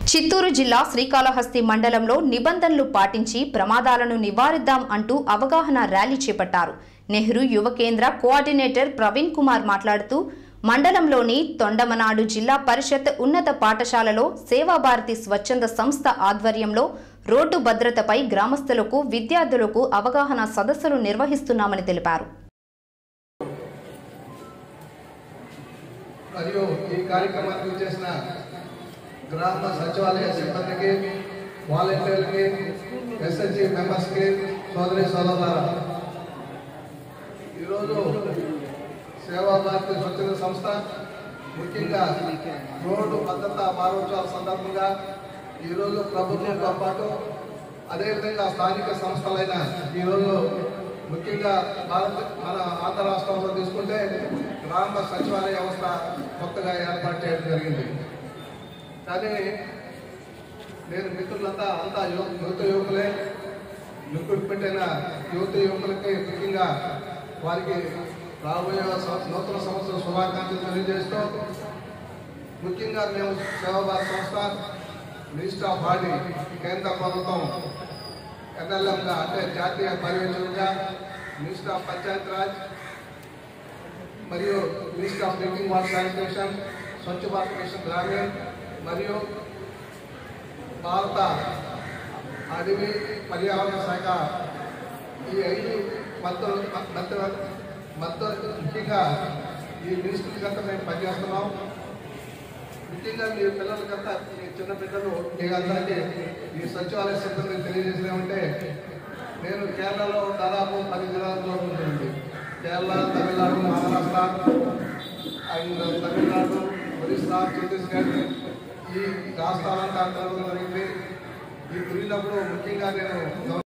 చిత్తూరు జిల్లా శ్రీకాళహస్తి మండలంలో నిబంధనలు పాటించి ప్రమాదాలను నివారిద్దాం అంటూ అవగాహన ర్యాలీ చేపట్టారు నెహ్రూ యువ కేంద్ర కోఆర్డినేటర్ ప్రవీణ్ కుమార్ మాట్లాడుతూ మండలంలోని తొండమనాడు జిల్లా పరిషత్ ఉన్నత పాఠశాలలో సేవాభారతి స్వచ్ఛంద సంస్థ ఆధ్వర్యంలో రోడ్డు భద్రతపై గ్రామస్తులకు విద్యార్థులకు అవగాహన సదస్సులు నిర్వహిస్తున్నామని తెలిపారు మరియు ఈ కార్యక్రమానికి చేసిన గ్రామ సచివాలయ సిబ్బందికి వాలంటీర్లకి ఎస్ఎస్జి మెంబర్స్కి సోదరి సోదరులారా ఈరోజు సేవా భారతి స్వచ్ఛంద సంస్థ ముఖ్యంగా రోడ్డు భద్రతా వారోత్సవాల సందర్భంగా ఈరోజు ప్రభుత్వంతో పాటు అదేవిధంగా స్థానిక సంస్థలైన ఈరోజు ముఖ్యంగా భారత మన ఆంధ్ర రాష్ట్రంలో తీసుకుంటే గ్రామ సచివాలయ వ్యవస్థ కొత్తగా ఏర్పాటు చేయడం జరిగింది కానీ నేను మిత్రులంతా అంతా యువ యువత యువకులే లిక్విడ్ పెట్టిన యువత యువకులకి ముఖ్యంగా వారికి రాబోయే సం- నూతన సంవత్సరం శుభాకాంక్షలు తెలియజేస్తూ ముఖ్యంగా మేము సేవాభారత సంస్థ మినిస్టర్ ఆఫ్ బాడీ కేంద్ర ప్రభుత్వం ఎన్ఎల్ఎంగా అంటే జాతీయ పర్యవేక్షకుగా మినిస్టర్ ఆఫ్ పంచాయత్ రాజ్ మరియు minister of drinking water sanitation Swachh Bharat mission Grameen మరియు భారత అడవి పర్యావరణ శాఖ ఈ ఐదు మద్దతు మద్దతు మద్దతు ముఖ్యంగా ఈ మినిస్టర్ గంట మేము పనిచేస్తున్నాం ముఖ్యంగా మీ పిల్లలకంతా మీ చిన్న పిల్లలు మీ అందరికీ ఈ సచివాలయ సిబ్బంది తెలియజేసినామంటే నేను కేరళలో దాదాపు పది జిల్లాల్లో ఉంటుంది కేరళ తమిళనాడు మహారాష్ట్ర అండ్ తమిళనాడు ఒరిస్సా ఛత్తీస్గఢ్ ఈ రాష్ట్రాలంతా తిరగడం జరిగింది ఈ తిరిగినప్పుడు ముఖ్యంగా నేను